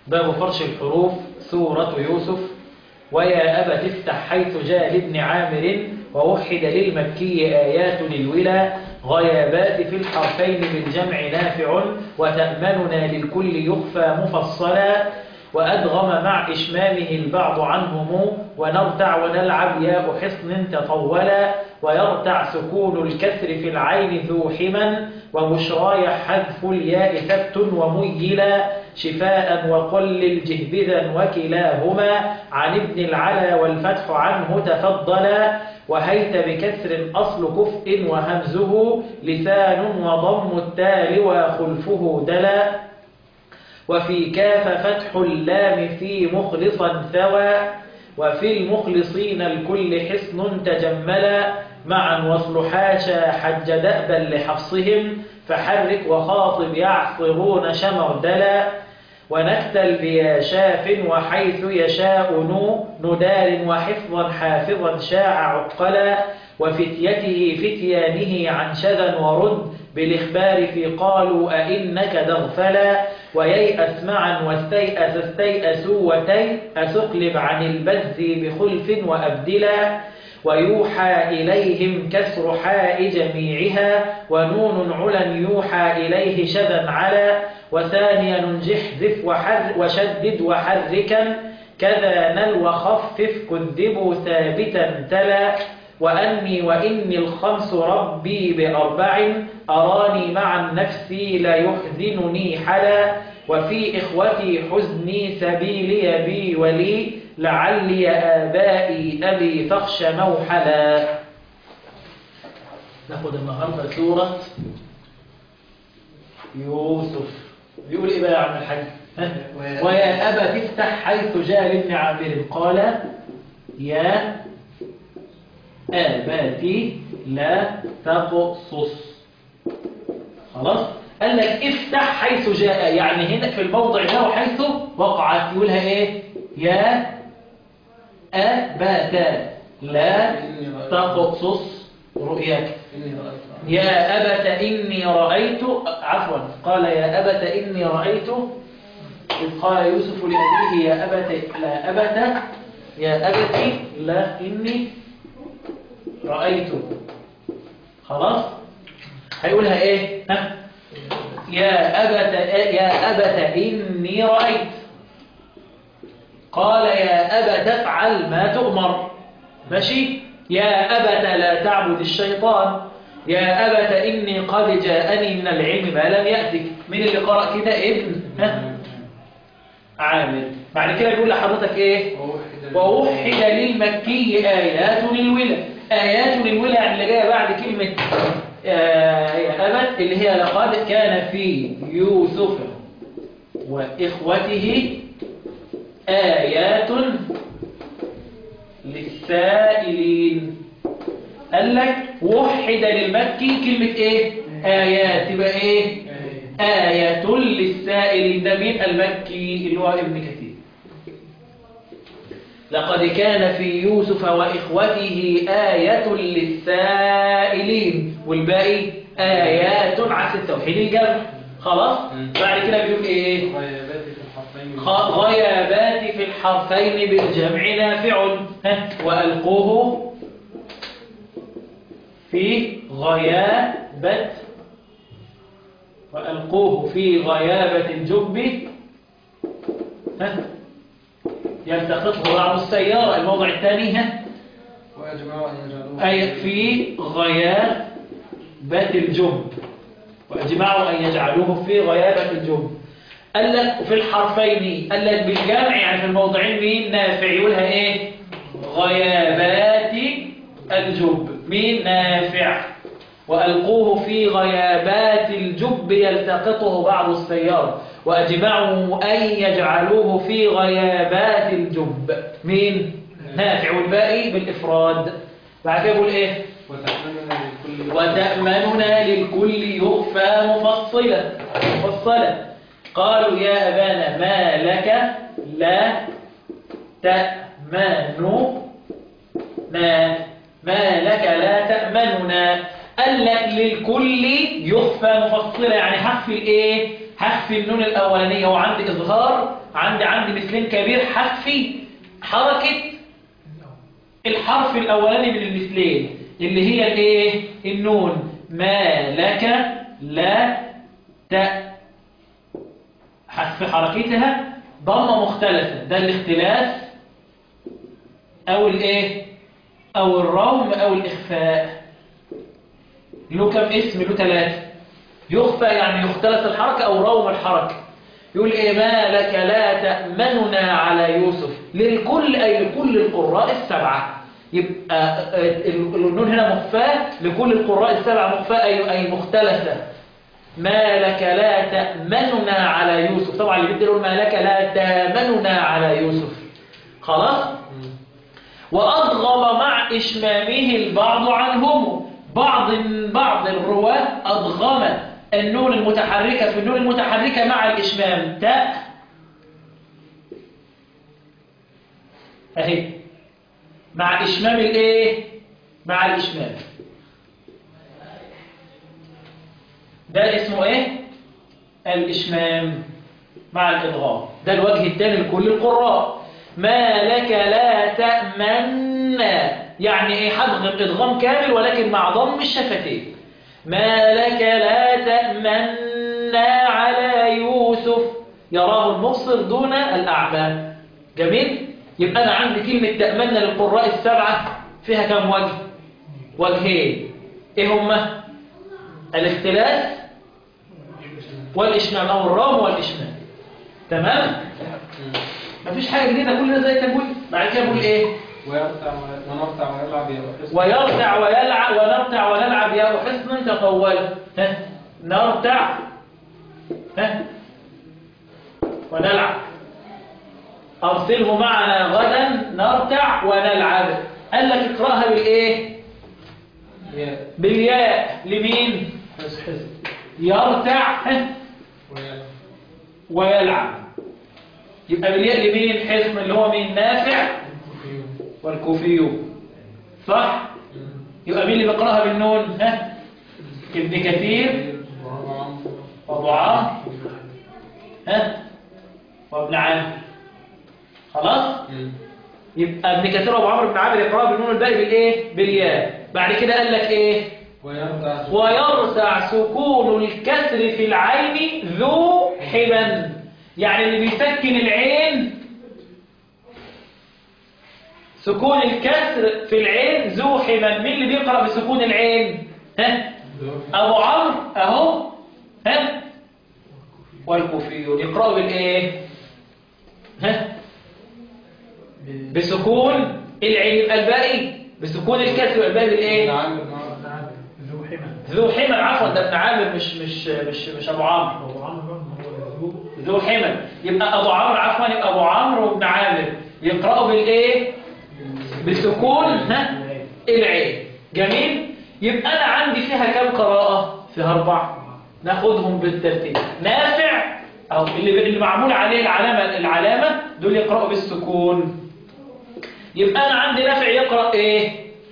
باب فرش الحروف سورة يوسف ويا أبت افتح حيث جاء لابن عامر ووحد للمكي آيات للولا غيابات في الحرفين بالجمع نافع وتأمننا للكل يخفى مفصلا وأدغم مع إشمامه البعض عنهم ونرتع ونلعب ياء حصن تطولا ويرتع سكون الكسر في العين ذو حما وبشراي حذف الياء ثبت وميلا شفاء وقلل جهبذا وكلاهما عن ابن العلا والفتح عنه تفضلا وهيت بكسر أصل كفء وهمزه لسان وضم التال وخلفه دلا وفي كاف فتح اللام في مخلصا ثوى وفي المخلصين الكل حصن تجملا معا وصل حاشا حج دأبا لحفصهم فحرك وخاطب يعصرون شمردلا ونكتل بيا شاف وحيث يشاء نو ندار وحفظا حافظا شاع عقلا وفتيته فتيانه عن شذا ورد بالإخبار في قالوا أئنك دغفلا وييأس معا واستيأس استيأسوا وتي أسقلب عن البز بخلف وأبدلا ويوحى إليهم كسر حاء جميعها ونون علا يوحى إليه شذا على وثانيا نجحذف وحر وشدد وحركا كذا نل وخفف كذبوا ثابتا تلا وأني وإني الخمس ربي بأربع أراني مع النفس لا يحزنني حلا وفي إخوتي حزني سبيلي بي ولي لعلي آبائي أبي فخش موحلا ناخد النهاردة سورة يوسف بيقول إيه بقى يا عم الحاج ويا أبا تفتح حيث جاء لابن عامر قال يا آباتي لا تقصص خلاص قال لك افتح حيث جاء يعني هنا في الموضع ده وحيث وقعت يقولها ايه يا أباتا لا تقصص رؤياك يا أبت إني رأيت عفوا قال يا أبت إني رأيت إذ قال يوسف لأبيه يا أبت لا أبت يا أبت لا إني رأيت خلاص هيقولها ايه ها يا أبت يا أبت إني رأيت قال يا أبت افعل ما تؤمر ماشي يا أبت لا تعبد الشيطان يا أبت إني قد جاءني من العلم ما لم يأتك من اللي قرأ كده ابن ها عامر بعد كده بيقول لحضرتك ايه ووحد للمكي آيات للولا آيات للولا يعني اللي جايه بعد كلمة آه يا أبت اللي هي لقد كان في يوسف وإخوته آيات للسائلين قال لك وحد للمكي كلمة ايه آيات يبقى ايه آية للسائلين ده مين المكي اللي هو ابن كثير لقد كان في يوسف وإخوته آية للسائلين والباقي آيات عكس التوحيد الجمع خلاص بعد كده بيقول ايه غيابات في الحرفين بالجمع نافع وألقوه في غيابة وألقوه في غيابة الجب يلتقطه بعض السيارة الموضع الثاني ها أي في غيابة الجب وأجمعوا أن يجعلوه في غيابة الجب قال لك في الحرفين قال لك بالجمع يعني في الموضعين مين نافع يقولها ايه غيابات الجب مين نافع وألقوه في غيابات الجب يلتقطه بعض السيارة وأجمعوا أن يجعلوه في غيابات الجب مين نافع والباقي بالإفراد بعد كده يقول إيه وتأمننا للكل يخفى مفصلة مفصلة قالوا يا أبانا ما لك لا تأمننا ما لك لا تأمننا قال لك للكل يخفى مفصلة يعني هخفي الايه هخفي النون الأولانية وعندي إظهار عندي عندي مثلين كبير هخفي حركة الحرف الأولاني من المثلين اللي هي الايه النون ما لك لا ت حذف حركتها ضمة مختلفة ده الاختلاف أو الايه أو الروم أو الإخفاء له كم اسم له ثلاثة يخفى يعني يختلف الحركة أو روم الحركة يقول إيه ما لك لا تأمننا على يوسف للكل أي لكل القراء السبعة يبقى النون هنا مخفاة لكل القراء السبعة مخفاة أي أي مختلفة ما لك لا تأمننا على يوسف طبعا اللي بدي يقول ما لك لا تأمننا على يوسف خلاص وأضغم مع إشمامه البعض عنهم بعض بعض الرواة أضغم النون المتحركة في النون المتحركة مع الإشمام تاء أهي مع إشمام الإيه؟ مع الإشمام ده اسمه إيه؟ الإشمام مع الإضغام ده الوجه الثاني لكل القراء ما لك لا تأمنا يعني إيه حضغم إضغام كامل ولكن مع ضم الشفتين ما لك لا تأمنا على يوسف يراه المبصر دون الأعمى جميل؟ يبقى أنا عندي كلمة تأمنا للقراء السبعة فيها كم وجه؟ وجهين إيه هما؟ الاختلاف والإشمام أو الرام والإشمام تمام؟ مفيش حاجة جديدة كل ده زي تقول بعد كده بقول إيه؟ ويرتع ونرتع ويلعب يا حسن ويرتع ويلعب ونرتع ونلعب يا حصن تطول ها نرتع ها ونلعب أرسله معنا غدا نرتع ونلعب قال لك اقرأها بالإيه يا بالياء لمين حسن يرتع ها ويلعب ويلعب يبقى بالياء لمين حصن اللي هو مين نافع والكوفي صح يبقى مين اللي بيقراها بالنون ها ابن كثير وابو عمرو ها وابن عامر خلاص يبقى ابن كثير وابو عمرو بن عامر يقراها بالنون الباقي بالايه بالياء بعد كده قال لك ايه ويرتع ويرتع سكون الكسر في العين ذو حبا يعني اللي بيسكن العين سكون الكسر في العين ذو حبا مين اللي بيقرأ بسكون العين ها أبو عمرو أهو ها والكوفيون يقرأوا بالإيه ها بسكون العين يبقى الباقي بسكون الكسر يبقى الباقي بالإيه عامر ذو حمى ذو حمل عفوا ده ابن عامر مش مش مش مش ابو عمرو أبو عمرو هو ذو ذو حمل يبقى ابو عمرو عفوا يبقى ابو عمرو وابن عامر يقرأوا بالايه بسكون ها العين جميل يبقى انا عندي فيها كم قراءة فيها اربع ناخدهم بالترتيب نافع او اللي اللي معمول عليه العلامة العلامة دول يقرأوا بالسكون يبقى انا عندي نافع يقرأ ايه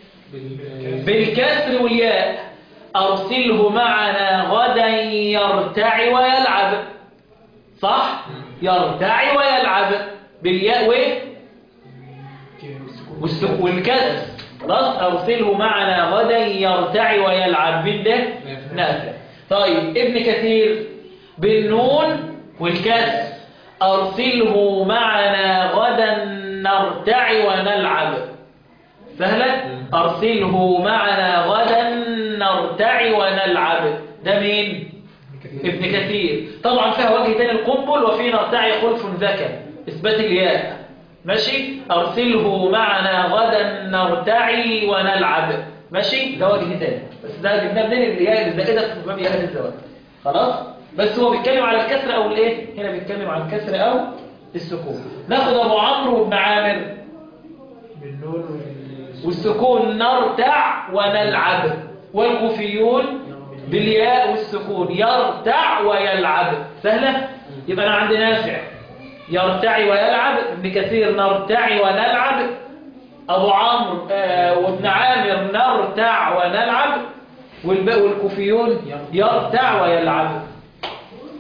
بالكسر والياء أرسله معنا غدا يرتع ويلعب صح؟ يرتع ويلعب بالياء وايه؟ والسك- والكسر خلاص أرسله معنا غدا يرتع ويلعب بالده نافع طيب ابن كثير بالنون والكسر أرسله معنا غدا نرتع ونلعب سهلة أرسله معنا غدا نرتع ونلعب ده مين ابن كثير طبعا فيها وجه تاني القنبل وفي نرتع خلف ذكى إثبات الياء ماشي أرسله معنا غدا نرتع ونلعب ماشي ده وجه تاني بس ده جبناه منين الياء الزائدة في باب ياء الزواج خلاص بس هو بيتكلم على الكسر أو الإيه هنا بيتكلم على الكسر أو السكون ناخد أبو عمرو وابن عامر بالنون وال- والسكون نرتع ونلعب والكوفيون بالياء والسكون يرتع ويلعب سهلة يبقى أنا عندي نافع يرتع ويلعب ابن كثير نرتع ونلعب أبو عمرو آه، وابن عامر نرتع ونلعب والباقي والكوفيون يرتع ويلعب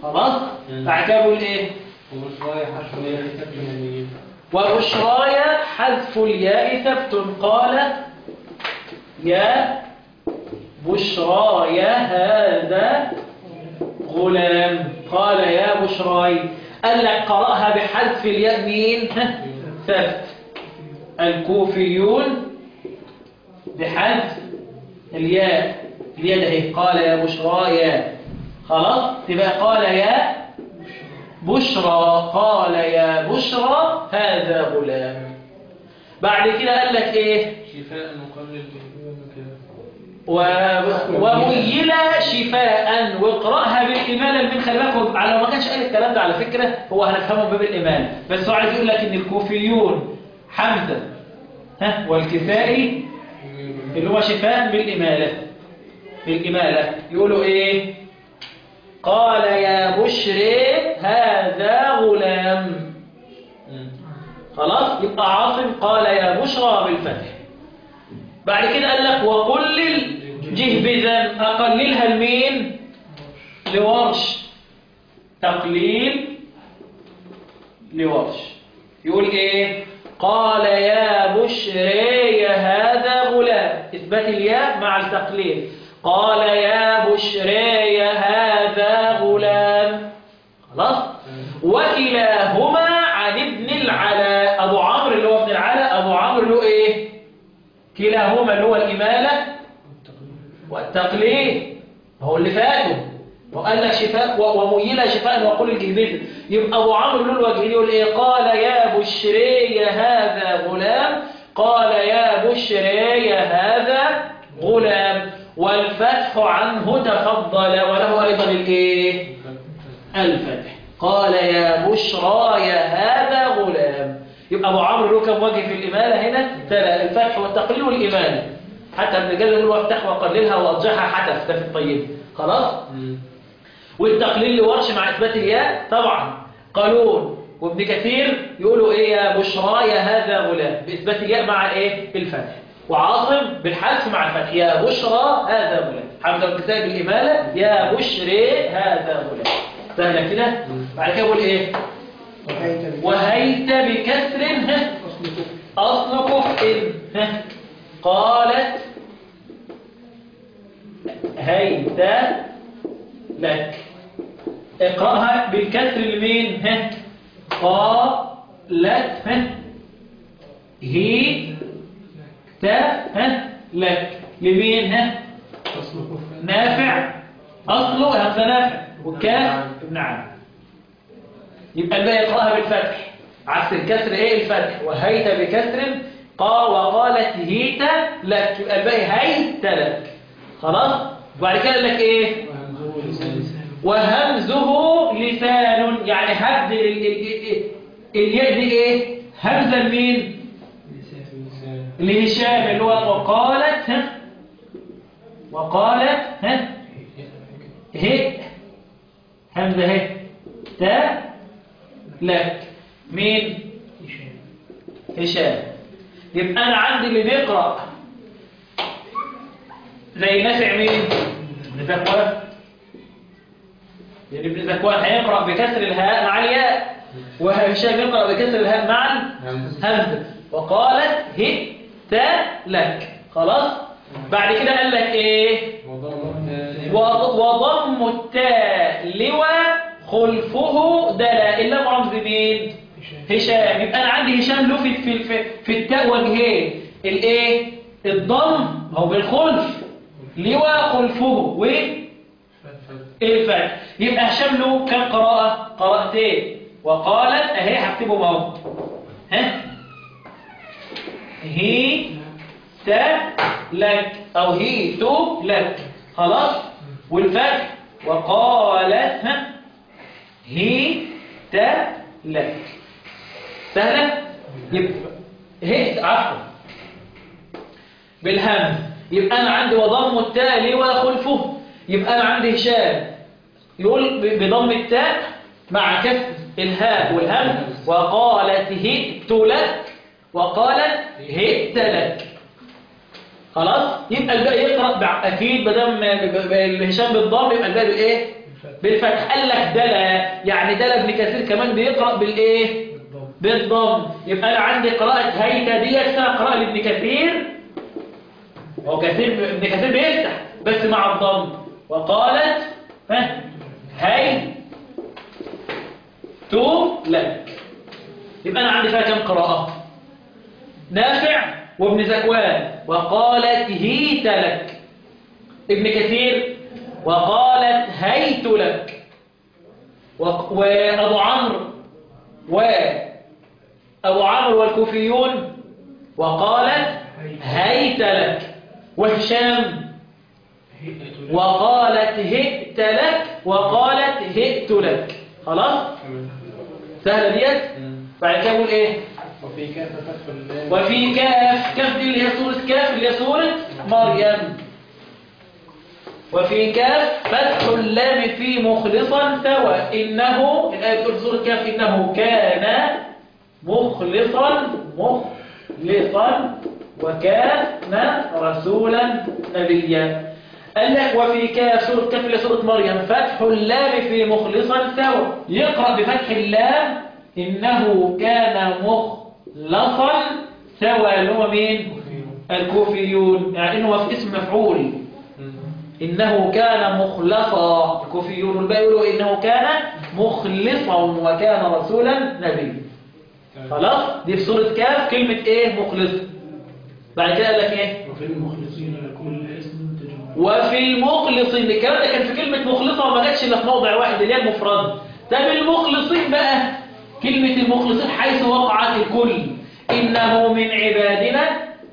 خلاص مم. بعد كده بيقول ايه وشوية حشو يا كتاب اليمين وبشراي حذف الياء ثبت قال يا بشراي هذا غلام قال يا بشراي قال لك قرأها بحذف الياء مين ها؟ ثبت الكوفيون بحذف الياء الياء ده اهي قال يا بشراي خلاص تبقى قال يا بشرى قال يا بشرى هذا غلام بعد كده قال لك ايه شفاء مقلل الإمام كده و... وميل شفاء واقرأها بالإمالة من خلي بالك على ما كانش قال الكلام ده على فكرة هو هنفهمه باب الإمالة بس هو عايز يقول لك إن الكوفيون حمزة ها والكسائي اللي هو شفاء بالإمالة بالإمالة يقولوا إيه قال يا بشري هذا غلام خلاص يبقى عاصم قال يا بشرى بالفتح بعد كده قال لك وقلل جهبذا أقللها لمين لورش تقليل لورش يقول ايه قال يا بشري هذا غلام اثبات الياء مع التقليل قال يا بشري هذا غلام خلاص وكلاهما عن ابن العلاء ابو عمرو اللي هو ابن العلاء ابو عمرو له ايه كلاهما اللي هو الاماله والتقليد هو اللي فاتوا وقال لك شفاء و- وميل شفاء وقل الجهبذ يبقى ابو عمرو له الوجه يقول ايه قال يا بشري هذا غلام قال يا بشري هذا غلام والفتح عنه تفضل وله ايضا الايه الفتح قال يا بشرى يا هذا غلام يبقى ابو عمرو له كم وجه في الاماله هنا ثلاث الفتح والتقليل والاماله حتى ابن جابر يقول وافتح وقللها واضجعها حتف ده في الطيب خلاص والتقليل لورش مع اثبات الياء طبعا قالون وابن كثير يقولوا ايه يا بشرى يا هذا غلام باثبات الياء مع الايه الفتح وعاصم بالحذف مع الفتح يا بشرى هذا غلام حمزه الكتاب بالاماله يا بشري هذا غلام سهله كده بعد كده بقول ايه وهيت بكسر ها أصل كفء ها قالت هيت لك اقرأها بالكسر لمين ها قالت ها هي تا ها لك لمين ها نافع أصله همزة نافع وكاف ابن عام يبقى الباقي يقرأها بالفتح عكس الكسر ايه الفتح وهيت بكسر قا وقالت هيت لك يبقى الباقي هيت لك خلاص وبعد كده قال لك ايه وهمزه لسان يعني هبد ال- ال- ال- الياء دي ايه همزه لمين لهشام اللي هو وقالت ها وقالت ها هي همزه هي تا لك مين هشام يبقى انا عندي اللي بيقرا زي نافع مين ابن ذكوان يعني ابن ذكوان هيقرا بكسر الهاء مع الياء وهشام يقرا بكسر الهاء مع الهمزه وقالت هي تا لك خلاص بعد كده قال لك ايه وض- وضم التاء لوى خلفه دلا إلا رمز مين هشام يبقى أنا عندي هشام له في في في, في التاء وجهين الايه الضم هو بالخلف لوى خلفه والفتح يبقى هشام له كم قراءة قراءتين وقالت اهي هكتبهم اهو ها هي تا لك او هي تو لك خلاص والفتح وقالت ها هي تا لك سهلة يبقى هي عفوا بالهمز يبقى انا عندي وضم التاء لي وخلفه يبقى انا عندي هشام يقول ب- بضم التاء مع كسر الهاء والهمز وقالت هئت لك وقالت هئت لك خلاص يبقى الباقي يقرأ بع- أكيد بدم ب- ب- الهشام بالضم يبقى الباقي بالإيه بالفتح قال لك دلا يعني دلا ابن كثير كمان بيقرأ بالايه بالضبط بالضم يبقى انا عندي قراءة هيتا دي اسمها قراءة لابن كثير هو كثير ابن كثير بيفتح بس مع الضم وقالت ها هي تو لك يبقى انا عندي فيها كم قراءة نافع وابن زكوان وقالت هيت لك ابن كثير وقالت هيت لك وق- وابو عمرو وابو عمرو والكوفيون وقالت هيت لك وهشام وقالت هئت لك وقالت هئت لك خلاص تمام. سهله ديت مم. بعد كده اقول ايه وفي كاف فتح اللام وفي كاف كاف دي اللي هي سورة كاف اللي هي سورة مريم وفي كاف فتح اللام في مخلصا سوى إنه الآية بتقول في سورة كاف إنه كان مخلصا مخلصا وكان رسولا نبيا قال لك وفي كاف سورة كاف اللي هي سورة مريم فتح اللام في مخلصا سوى يقرأ بفتح اللام إنه كان مخلصا سوى اللي هو مين الكوفيون يعني إنه في اسم مفعول مم. إنه كان مخلصا الكوفيون والباقي يقولوا إنه كان مخلصا وكان رسولا نبيا تمام. خلاص دي في سورة كاف كلمة إيه مخلص بعد كده قال لك إيه وفي المخلصين لكل اسم تجمع وفي المخلصين الكلام ده كان في كلمة مخلصة وما جاتش إلا في موضع واحد اللي هي المفرد طب المخلصين بقى كلمة المخلصين حيث وقعت الكل إنه من عبادنا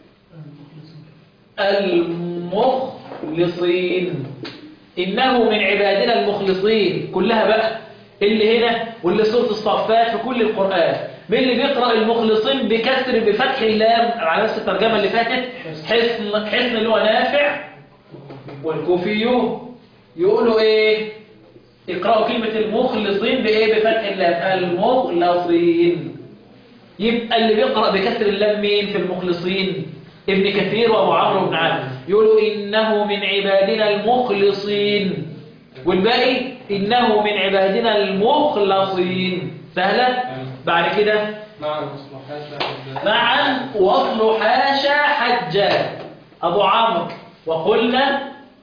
المخلصين إنه من عبادنا المخلصين كلها بقى اللي هنا واللي سورة الصفات في كل القرآن مين اللي بيقرأ المخلصين بكسر بفتح اللام على نفس الترجمة اللي فاتت حسن حسن اللي هو نافع والكوفيون يقولوا ايه يقرأوا كلمة المخلصين بايه بفتح اللام المخلصين يبقى اللي بيقرأ بكسر اللام مين في المخلصين ابن كثير وابو عمرو بن عامر يقولوا انه من عبادنا المخلصين والباقي انه من عبادنا المخلصين سهلة بعد كده مع المصلحات بعد معا وصل حاشا حجا أبو عمرو وقلنا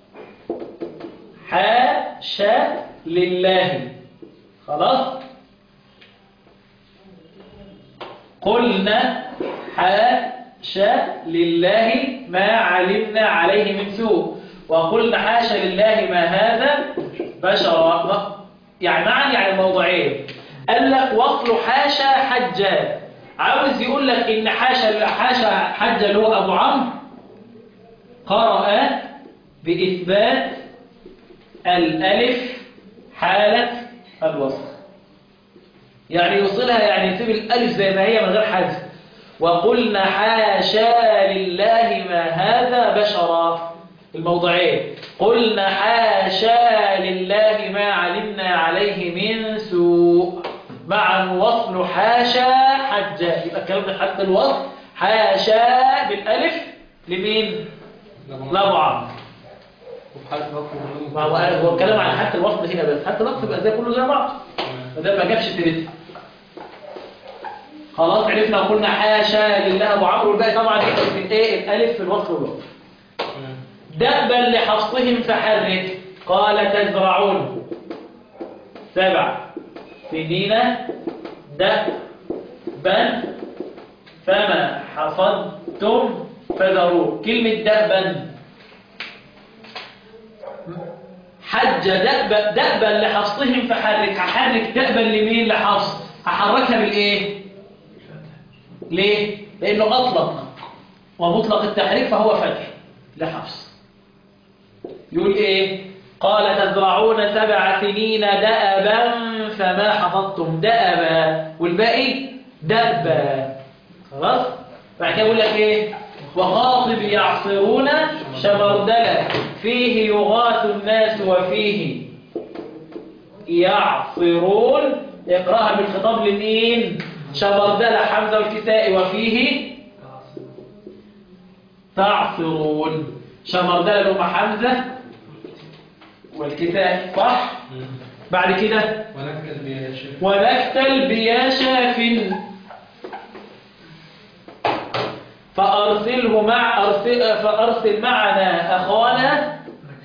حاشا لله خلاص قلنا حاشا لله ما علمنا عليه من سوء وقلنا حاشا لله ما هذا بشرا يعني معا يعني الموضوعين قال لك وصل حاشا حجا عاوز يقول لك ان حاشا حاشا حجا اللي هو ابو عمرو قرأ بإثبات الألف حالة الوصل يعني يوصلها يعني يسيب الألف زي ما هي من غير حذف وقلنا حاشا لله ما هذا بشرا الموضعين قلنا حاشا لله ما علمنا عليه من سوء مع الوصل حاشا حجا يبقى الكلام ده حتى الوصل حاشا بالألف لمين؟ لأبو عمرو وبحال رفض ما هو هو الكلام عن حتى الوصل هنا بس حتى الوصل يبقى زي كله زي بعض ما دام ما جابش سيرتها خلاص عرفنا وقلنا حاشا لله ابو عمرو والباقي طبعا يبقى من ايه الالف في الوصل والوصل دأبا لحفصهم فحرك قال تزرعون سبع سنين دأبا فما حصدتم فذروه كلمة دأبا حج دأبا, دأبا لحفصهم فحرك هحرك دأبا لمين لحفص هحركها بالايه ليه لانه اطلق ومطلق التحريك فهو فتح لحفص يقول ايه قال تزرعون سبع سنين دأبا فما حفظتم دأبا والباقي دأبا خلاص بعد كده يقول لك ايه وخاطب يعصرون شبردلة فيه يغاث الناس وفيه يعصرون يقرأها بالخطاب لمين شبردلة حمزة والكساء وفيه تعصرون شمردلة لهم حمزة والكتاب صح بعد كده ونكل بها شيء ونكتل بيا شاف فأرسله مع أرسل فأرسل معنا أخانا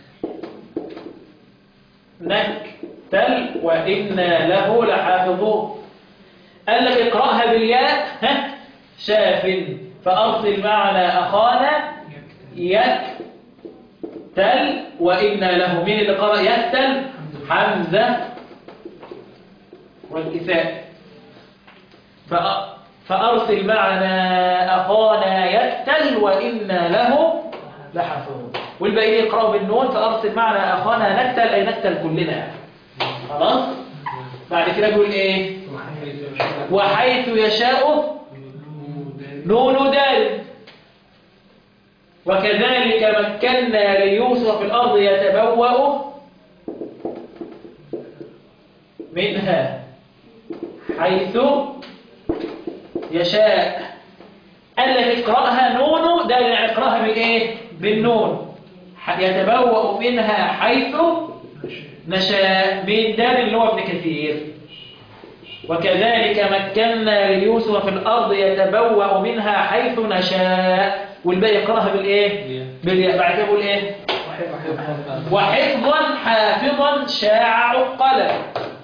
نكتل وإنا له لحافظون قال لك اقرأها بالياء ها شاف فأرسل معنا أخانا يكتل وإنا له مين اللي قرأ يكتل حمزة والكساء فأ- فأرسل معنا أخانا يكتل وإنا له لحافظون والباقي يقرأوا بالنون فأرسل معنا أخانا نكتل أي نكتل كلنا يعني. خلاص بعد كده بيقول إيه وحيث يشاء نون دار وكذلك مكنا ليوسف في الأرض يتبوأ منها حيث يشاء قال لك اقرأها نون ده يعني اقرأها بالإيه؟ بالنون ح- يتبوأ منها حيث نشاء من دار اللي هو ابن كثير وكذلك مكنا ليوسف في الأرض يتبوأ منها حيث نشاء والباقي يقرأها بالإيه؟ بالياء بعد كده يقول إيه؟ وحفظا حافظا شاع عقلا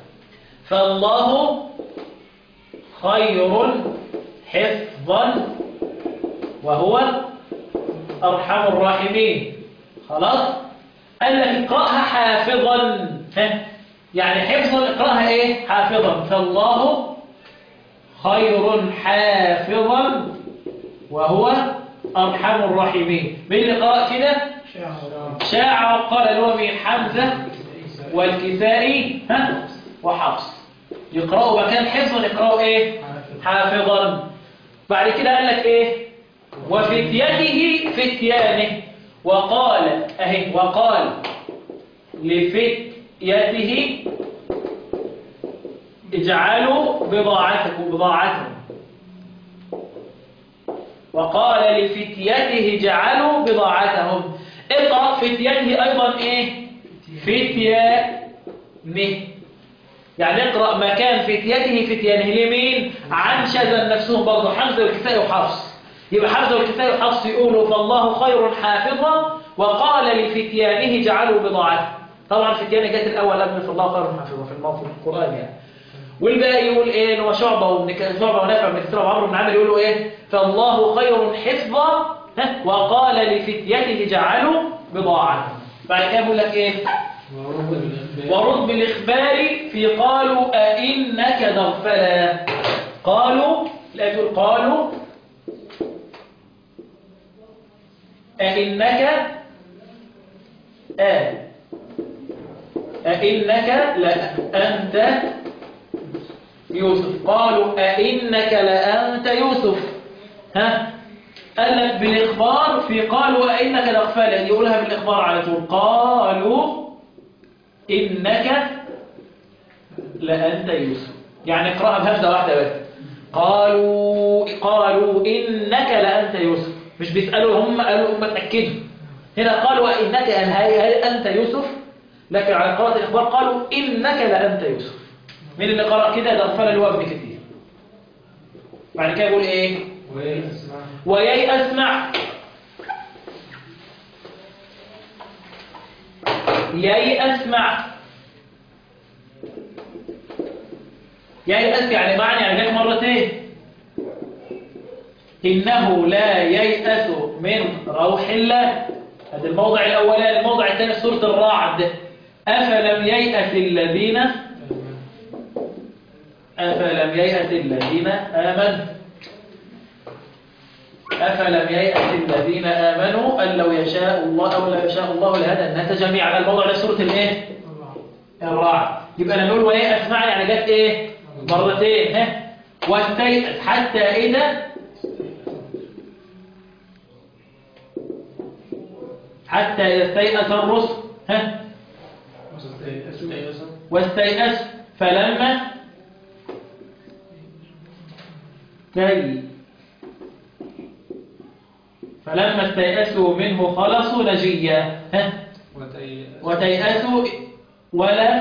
فالله خير حفظا وهو أرحم الراحمين خلاص قال لك اقرأها حافظا ها؟ يعني حفظا اقرأها ايه حافظا فالله خير حافظا وهو أرحم الراحمين مين اللي قرأ كده شاع قال اللي هو مين حمزة والكسائي ها وحفص يقرأوا مكان حفظا يقرأوا ايه حافظا بعد كده قال لك ايه وفتيته فتيانه وقال اهي وقال لفتيته اجعلوا بضاعتكم بضاعتهم وقال لفتيته جعلوا بضاعتهم اقرأ فتيته أيضا إيه فتيانه يعني اقرأ مكان فتيته فتيانه لمين عن شذا نفسهم برضه حمزة والكساء وحفص يبقى حمزة والكساء وحفص يقولوا فالله خير حافظا وقال لفتيانه جعلوا بضاعته طبعا فتيانه جت الأول قبل فالله خير حافظا في الموقف القرآن يعني والباقي يقول ايه اللي هو شعبة وابن ك- شعبة ونافع بن كثير وعمرو بن عامر يقولوا ايه فالله خير حفظا ها، وقال لفتيته جعلوا بضاعة بعد كده يقول لك ايه ورد بالإخبار في قالوا أئنك ذغفلا قالوا لا تقول قالوا أئنك آه أئنك لأنت يوسف قالوا أئنك لأنت يوسف ها قال لك بالإخبار في قالوا أئنك لأغفال يقولها بالإخبار على طول قالوا إنك لأنت يوسف يعني اقرأها بهمزة واحدة بس قالوا قالوا إنك لأنت يوسف مش بيسألوا هم قالوا هم اتأكدوا هنا قالوا إنك هل هل أنت يوسف لكن على قراءة الإخبار قالوا إنك لأنت يوسف مين اللي قرأ كده ده أغفال اللي هو ابن كثير بعد كده يقول إيه ويي أسمع يي أسمع ييأس يعني معنى يعني جاك مرتين إنه لا ييأس من روح الله هذا الموضع الأولاني الموضع الثاني في سورة الرعد أفلم ييأس الذين أفلم ييأس الذين آمنوا أفلم ييأس الذين آمنوا أن لو يشاء الله أو لا يشاء الله لهدى الناس جميعا الموضع ده سورة الإيه؟ الرعد يبقى لما نقول وييأس معي يعني جت إيه؟ مرتين ها واستيأس حتى إذا حتى إذا استيأس الرسل ها واستيأس فلما تي فلما استيأسوا منه خلصوا نجيا ها وتيأسوا ولا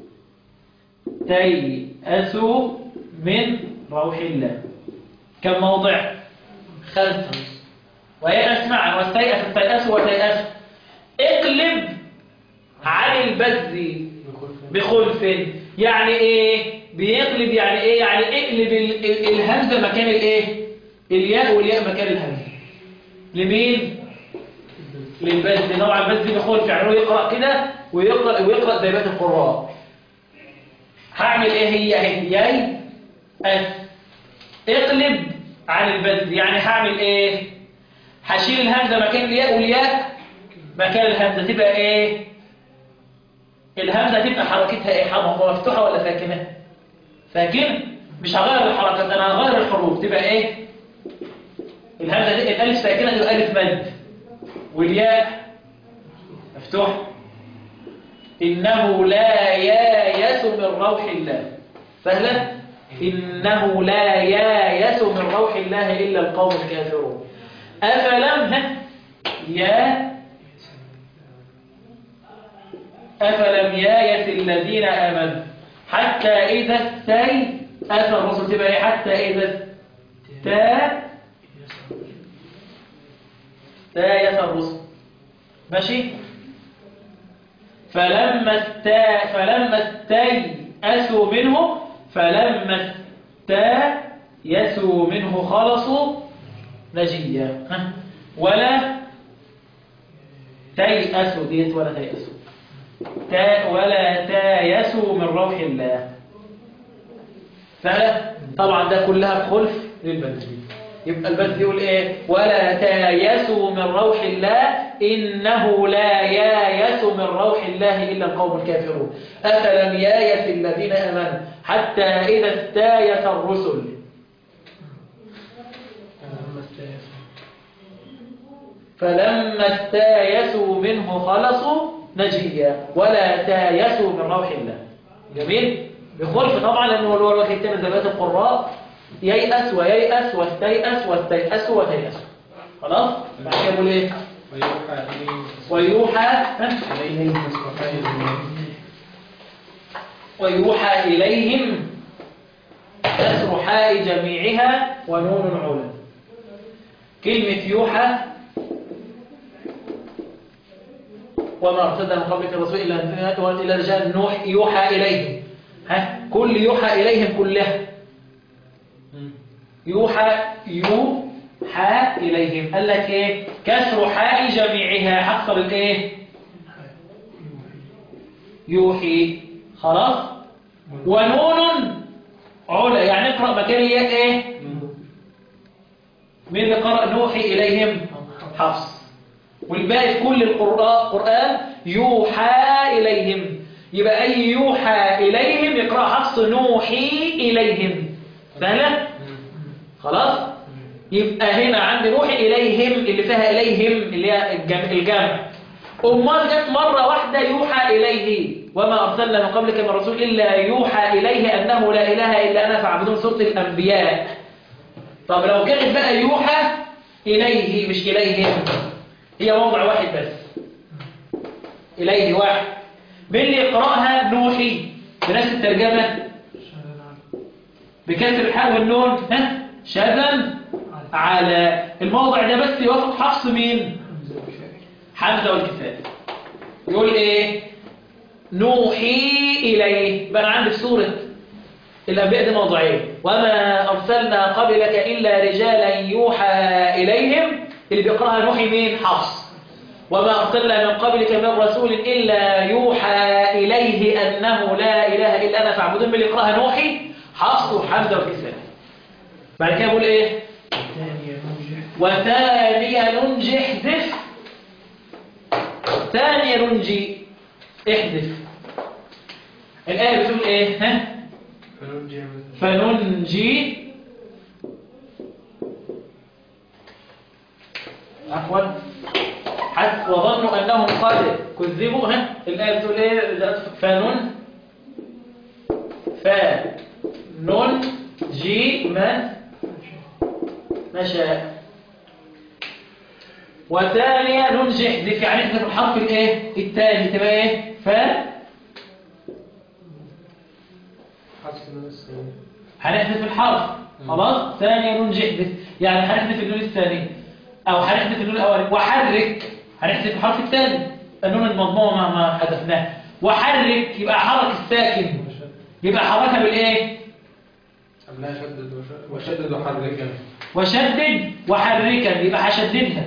تيأسوا من روح الله كم موضع خمسة ويأس معا واستيأس استيأسوا وتيأسوا اقلب عن البذل بخلف يعني ايه بيقلب يعني ايه يعني اقلب ال- ال- الهمزة مكان الايه الياء والياء مكان الهمزة لمين للبذل نوع البذل بخلف يعني هو يقرأ كده ويقرأ ويقرأ زي بقية القراء هعمل ايه هي اهي ياي اس اقلب عن البذل يعني هعمل ايه هشيل الهمزة مكان الياء والياء مكان الهمزة تبقى ايه الهمزة تبقى حركتها ايه حركة مفتوحة ولا ساكنة ساكنة مش هغير الحركات انا هغير الحروف تبقى ايه الهمزة دي الالف ساكنة تبقى الف مد والياء مفتوح إنه لا يايس من روح الله سهلة إنه لا يايس من روح الله إلا القوم الكافرون أفلم ها؟ يا أفلم يايس الذين آمنوا حتى إذا استي أثر الرسل تبقى إيه؟ حتى إذا تا تايس الرسل ماشي فلما استا فلما استيأسوا منه فلما استيأسوا منه خلصوا نجيا ها؟ ولا تيأسوا ديت ولا تيأسوا تا ولا تيأسوا من روح الله سهلة طبعا ده كلها خلف للبذل يبقى البذل يقول ايه ولا تيأسوا من روح الله إنه لا يايس من روح الله إلا القوم الكافرون أفلم يايس الذين آمنوا حتى إذا استايس الرسل فلما استايسوا منه خلصوا نجيا ولا تايسوا من روح الله جميل بخلف طبعا لأنه هو الوقت التاني زي بقية القراء ييأس وييأس واستيأس واستيأسوا وتيأسوا خلاص بعد كده بقول ايه ويوحى إليهم ويوحى إليهم تسبحين ويوحى إليهم كسر حاء جميعها ونون علا كلمة يوحى وما أرسلنا من قبلك الرسول إلا إلا رجال نوح يوحى إليهم ها كل يوحى إليهم كلها يوحى يوحى إليهم قال لك إيه كسر حاء جميعها حصل الإيه يوحي خلاص ونون علا يعني اقرأ مكان الياء ايه مين اللي قرأ نوحي إليهم حفص والباقي في كل القرآن قرآن يوحى إليهم يبقى أي يوحى إليهم يقرأ حفص نوحي إليهم سهلة خلاص يبقى هنا عند نوحي إليهم اللي فيها إليهم اللي هي الجمع, الجمع. أمال جت مرة واحدة يوحى إليه وما أرسلنا من قبلك من رسول إلا يوحى إليه أنه لا إله إلا أنا فاعبدون سورة الأنبياء طب لو كانت بقى يوحى إليه مش إليهم هي موضع واحد بس إليه واحد من اللي يقرأها نوحي بنفس الترجمة بكسر الحاء والنون ها شذا على الموضع ده بس يوافق حفص مين حمزة والكسائي يقول ايه نوحي إليه بقى عندي في سورة الأنبياء دي موضوعين وما أرسلنا قبلك إلا رجالا يوحى إليهم اللي بيقرأها نوحي مين حفص وما أرسلنا من قبلك من رسول إلا يوحى إليه أنه لا إله إلا أنا فاعبدون من اللي يقرأها نوحي حفص وحمزة والكسائي بعد كده يقول إيه وثانية ننجي احذف ثانية ننجي احذف الآية بتقول ايه ها فنرجع فننجي عفوا حتى وظنوا أنهم قد كذبوا ها الآية بتقول ايه فنن فننجي من نشاء وثانية نون جحذف يعني احذف الحرف الايه الثاني تبقى ايه ف حذف النون الساكنة هنحذف الحرف خلاص ثانية نون جحذف يعني هنحذف النون الثاني او هنحذف النون الاولاني وحرك هنحذف الحرف الثاني النون المضمومة ما ما حذفناه وحرك يبقى حرك الساكن يبقى حركها بالايه قبلها شدد وش- وشدد وحركا وشدد وحركا يبقى هشددها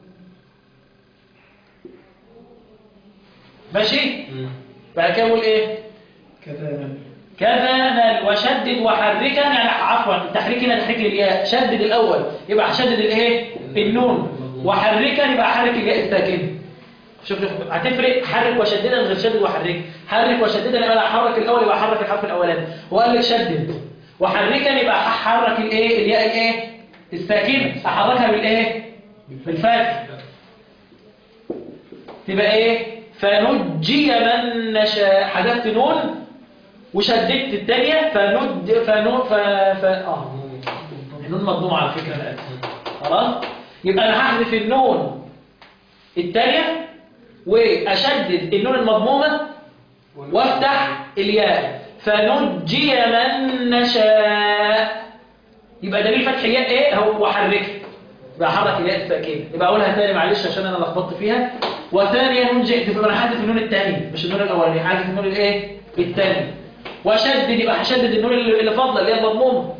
ماشي بعد كده اقول ايه كذا كذا نل وشدد وحركا يعني عفوا التحريك هنا تحريك الياء شدد الاول يبقى هشدد الايه النون وحركا يبقى حرك الياء الساكنه شوف هتفرق حرك وشددا غير شدد وحرك حرك وشددا يبقى لا حرك الاول يبقى حرك الحرف الاولاني وقال لك شدد وحركا يبقى حرك الايه الياء الايه الساكنه احركها بالايه بالفتح تبقى ايه فنجي من نشاء حذفت نون وشددت الثانيه فند فنو ف ف اه النون مضمومه على فكره الان خلاص يبقى انا هحذف النون الثانيه واشدد النون المضمومه وافتح الياء فنجي من نشاء يبقى دليل فتح الياء ايه هو وحركها يبقى حرك الياء الساكنه يبقى اقولها تاني معلش عشان انا لخبطت فيها وثانيا نون جئت يبقى انا حذف النون الثاني مش النون الاولاني حذف النون الايه الثاني واشدد يبقى هشدد النون اللي اللي فاضله اللي هي المضمومه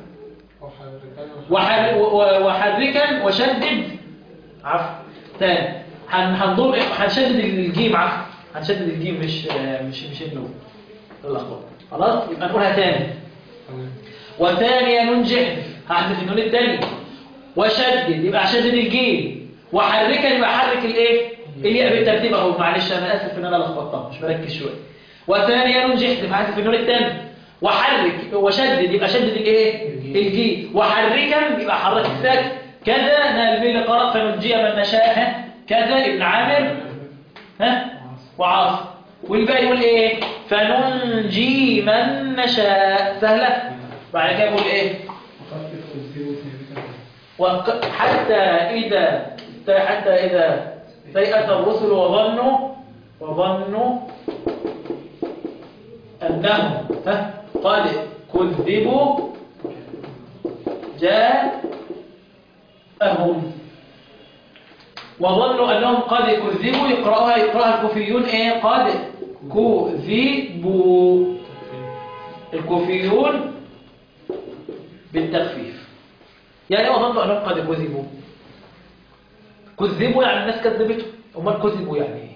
وحر- و- وحركا وشدد عفوا تاني هن- هنضم هنشدد الجيم عفوا هنشدد الجيم مش مش مش النون اللخبطه خلاص يبقى نقولها تاني وثانيا نون جحف هحذف النون الثاني وشدد يبقى هشدد الجيم وحركا يبقى حرك الايه الياء بالترتيب اهو معلش انا اسف ان انا لخبطتها مش بركز شويه وثانيا نون جحف هحذف النون الثاني وحرك وشدد يبقى شدد الايه الجيم وحركا يبقى حرك الساكن كذا نال اللي قرأ فنجي من نشاء ها؟ كذا ابن عامر ها وعاصم والباقي يقول ايه فننجي من نشاء سهله بعد كده يقول ايه وخفف والزيو ثابتا وق- حتى إذا حتى إذا سيأت الرسل وظنوا وظنوا أنهم ها، قد كذبوا جاءهم وظنوا أنهم قد كذبوا يقرأها يقرأها الكوفيون إيه قد كذبوا الكوفيون بالتخفيف يعني ايه وظنوا انهم قد كذبوا كذبوا يعني الناس كذبته امال كذبوا يعني ايه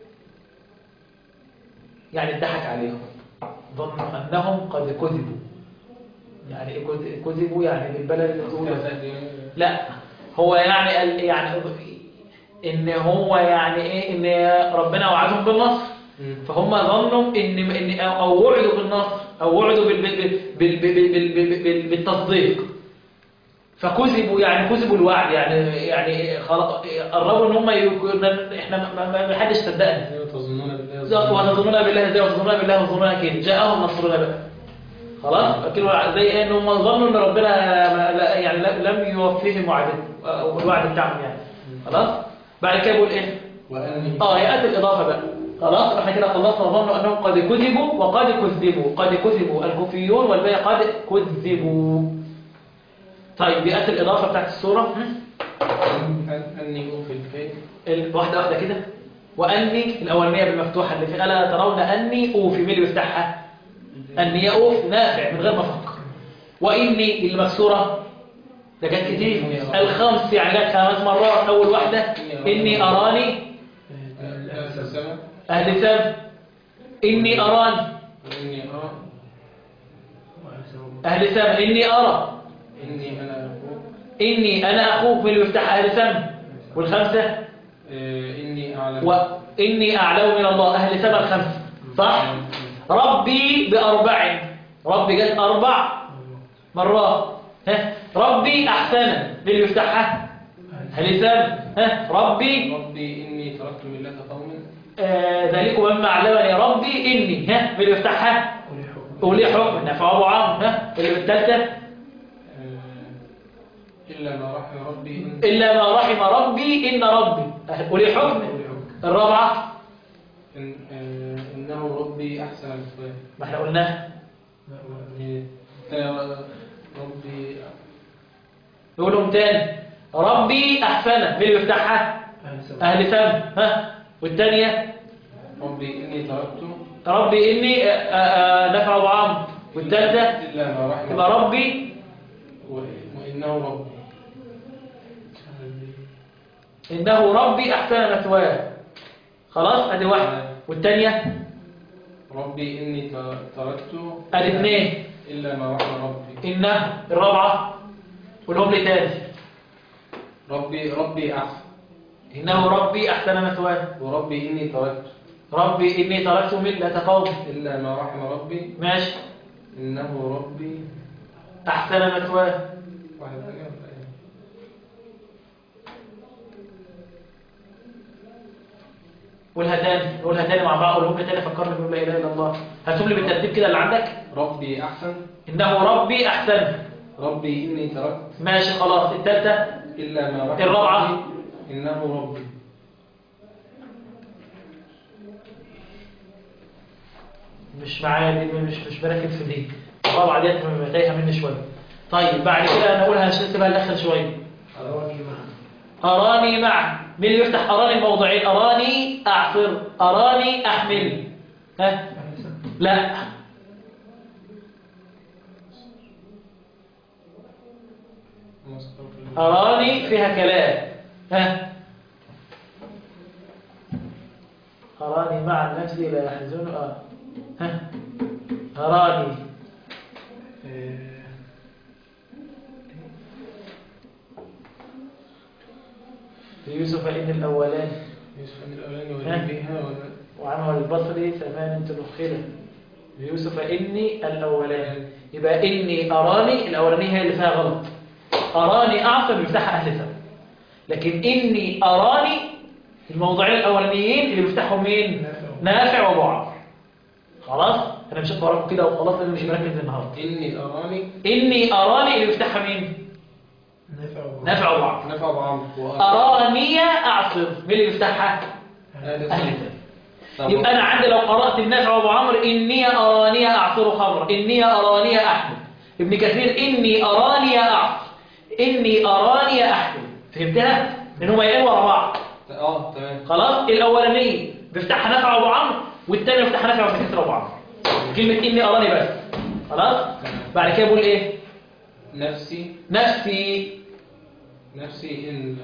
يعني اتضحك عليهم ظنوا انهم قد كذبوا يعني ايه كذ- كذبوا يعني بالبلد اللي بتقوله لا هو يعني قال يعني ان هو يعني ايه ان ربنا وعدهم بالنصر فهم ظنوا ان ان او وعدوا بالنصر او وعدوا بال بال بال بال بال بال بال بالتصديق فكذبوا يعني كذبوا الوعد يعني يعني خلاص قربوا ان هم يكون احنا ما- ما ما حدش صدقنا تظنون بالله وتظنون بالله ازاي وتظنون بالله وتظنون كده جاءهم نصرنا بقى خلاص اكلوا زي ايه ان هم ظنوا ان ربنا ما- لا- يعني لا- لم يوفيهم وعده او الوعد بتاعهم يعني خلاص بعد كده بيقول ايه وأني اه يأتي الإضافة بقى خلاص احنا كده خلصنا ظنوا أنهم قد كذبوا وقد كذبوا قد كذبوا الكوفيون والباقي قد كذبوا طيب يأتي الإضافة بتاعت السورة هم؟ أن- أني أوفي الكيل ال- واحدة واحدة كده وأني الأولانية بالمفتوحة اللي في ألا ترون أني أوفي مين اللي بيفتحها أني أوف نافع من غير ما أفكر وإني المكسورة ده جت كتير الخمس يعني جت خمس مرات أول واحدة إني أراني السماء أهل سام إني أراني وإني أرى أهل سام إني أرى إني أنا أخوك إني أنا أخوك من اللي بيفتح أهل سام والخمسة آه، إني أعلم وإني أعلم من الله أهل سام الخمسة صح؟ ربي بأربع ربي جت أربع مرات ها ربي أحسن من اللي بيفتحها أهل سام ها ربي ربي إني تركت ملة قوم آه ذلك مما علمني ربي إني ها من اللي بيفتحها أولي حكم نفع أبو عمرو ها اللي بالثالثة آه، إلا ما رحم ربي إن إلا ما رحم ربي إن ربي ولي حكم الرابعة إن آه، إنه ربي أحسن مثواه ما احنا قلناها آه، ربي نقولهم تاني ربي أحسن مين اللي بيفتحها أهل سواء أهل فم ها والتانية ربي إني تركت ربي إني آه، آه، آه، نفع أبو عمرو والتالتة إلا ما رحم تبقى ربي و- وإنه ربي إنه ربي أحسن مثواه خلاص أدي واحدة والتانية ربي إني ت- تركت أدي اثنين إلا ما رحم ربي إنه الرابعة قولهم لي تاني ربي ربي أحسن إنه ربي أحسن مثواه وربي إني تركت ربي إني تركت ملة قوم إلا ما رحم ربي ماشي إنه ربي أحسن مثواه واحد ثانية ولا إيه؟ قولها تاني قولها تاني مع بعض قولهم لي تاني فكرني بقول لا إله إلا الله هاتهم لي بالترتيب كده اللي عندك ربي أحسن إنه ربي أحسن ربي إني تركت ماشي خلاص التالتة إلا ما رحم الرابعة. ربي إنه ربي مش معايا دي مش مش بركز في دي الرابعة ديت تايهة مني شوية طيب بعد كده أنا أقولها عشان تبقى الأخر شوية أراني معا أراني مع مين اللي يفتح أراني الموضعين أراني أعصر أراني أحمل ها أهل سواء لا أراني فيها كلام ها أراني مع نفسي لا يحزن آه. ها أراني آه، يوسف إن الأولان يوسف عند الأولاني ها؟ ولي بها ولا وعمل البصري ثمان تنخله يوسف إني الأولان يبقى إني أراني الأولانية هي اللي فيها غلط أراني أعصر بيفتحها أهل سبب لكن إني أراني الموضوعين الأولانيين اللي بيفتحهم مين؟ نافع. نافع وأبو عمرو خلاص أنا مش وراكم كده وخلاص أنا مش مركز النهاردة إني أراني إني أراني اللي بيفتحها مين؟ نافع وبعض. نافع وأبو عمرو نفع بعمر أراني أعصر مين اللي بيفتحها؟ أهل أهل السنة. سبب طب يبقى أنا عندي لو قرأت النافع وأبو عمرو إني أراني أعصر خمر إني أراني أحمل ابن كثير إني أراني أعصر إني أراني أحمل فهمتها؟ لأن هما يقين ورا بعض اه تمام خلاص الأولانية بيفتحها نافع وأبو عمرو والتانية بيفتحها نافع وابن كثير وأبو عمرو كلمة إني أراني بس خلاص؟ بعد كده بقول إيه؟ نفسي نفسي نفسي إن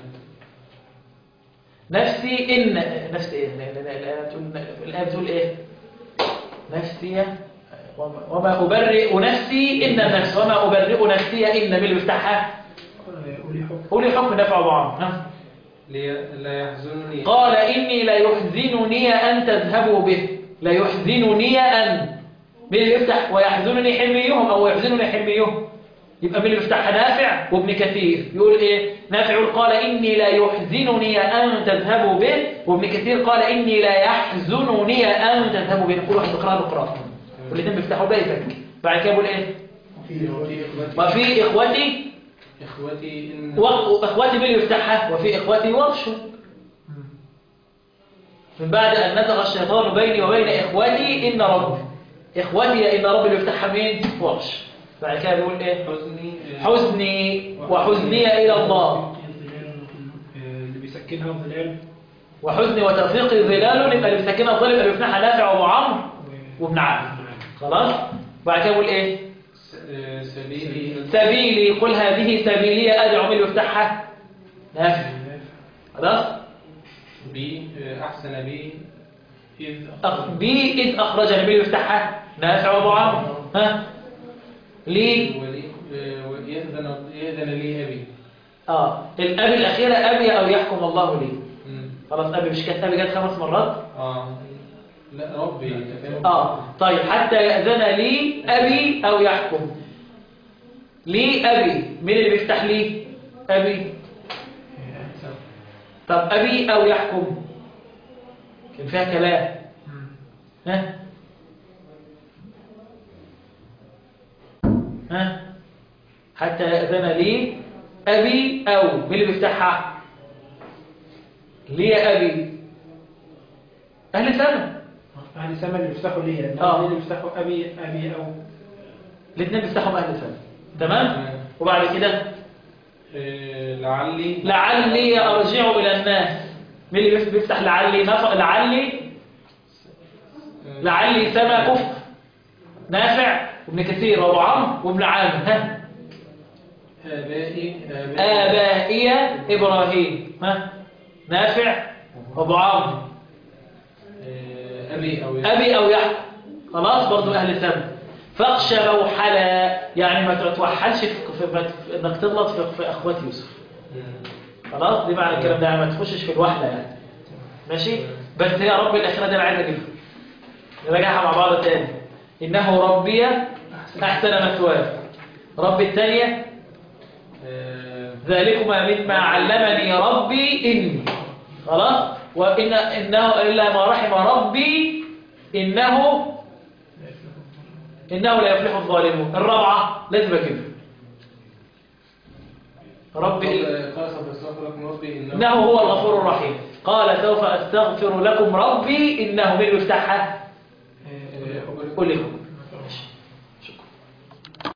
نفسي إن نفسي إيه؟ لا- لا- لا- الآية بتقول الآية بتقول إيه؟ نفسي وما- وما أبرئ نفسي إن النفس وما أبرئ نفسي إن من اللي بيفتحها آه، أولي حكم قولي حكم نفع أبو عمرو ها؟ لي لا يحزنني قال إني لا يحزنني أن تذهبوا به لا يحزنني أن من اللي يفتح ويحزنني حلميهم أو يحزنني حلميهم يبقى من اللي بيفتحها نافع وابن كثير يقول إيه نافع يقول قال إني لا يحزنني أن تذهبوا به وابن كثير قال إني لا يحزنني أن تذهبوا به كل واحد بيقرأ له قراءة والاثنين بيفتحوا بقى يفك بعد كده يقول إيه وفي وفي إخوتي وفي إخوتي إخوتي إن وإخوتي من اللي يفتحها وفي إخوتي ورش من بعد أن نزغ الشيطان بيني وبين إخوتي إن رب إخوتي إن رب اللي يفتحها مين ورش بعد كده بيقول إيه حزني حزني وحزني إلى الله اللي بيسكنها ظلال وحزني وترفيقي ظلال يبقى اللي بيسكنها الظل يبقى اللي بيفتحها نافع وأبو عمرو وابن عامر خلاص بعد كده بيقول إيه س- آه، سبيلي سبيلي قل هذه سبيلي أدعو من اللي يفتحها نافع خلاص بي آه، أحسن بي إذ أخ- بي إذ أخرجني من اللي يفتحها نافع وأبو عمرو ها ليه ولي آه، ويأذن يأذن لي أبي اه الأب الأخيرة أبي أو يحكم الله لي مم. خلاص أبي مش كانت أبي جت خمس مرات آه لا ربي تفهم؟ اه طيب حتى يأذن لي أبي أو يحكم لي أبي مين اللي بيفتح لي أبي طب أبي أو يحكم كان فيها كلام ها ها حتى يأذن لي أبي أو مين اللي بيفتحها ليه أبي أهل سنة أهل سما اللي بيفتحوا ليا آه. إنما اللي بيفتحوا أبي أبي أو الاثنين بيفتحوا أهل سنة تمام وبعد كده آه، لعلي لعلي أرجع إلى الناس مين اللي بيفتح لعلي نف... لعلي آه، لعلي سما كفر نافع وابن كثير وابو عمرو وابن عامر ها آبائي آبائي آبائي إبراهيم ها نافع وابو عمرو آه، أبي أو أبي أو يحيى خلاص برضو أهل سنة فاخشى موحلا يعني ما تتوحلش في, في, في انك تغلط في, في اخوات يوسف خلاص دي معنى الكلام ده يعني ما تخشش في الوحده يعني ماشي بس هي رب الاخره دي انا عايز اجيبها نراجعها مع بعض تاني انه ربي احسن مثواي رب الثانيه آه، ذلكما مما علمني ربي إني خلاص وإن إنه إلا ما رحم ربي إنه إنه لا يفلح الظالمون الرابعة لازم أجيبها ربي قال سوف أستغفر لكم ربي إنه إنه هو الغفور الرحيم قال سوف أستغفر لكم ربي إنه من اللي يفتحها آه، قل لكم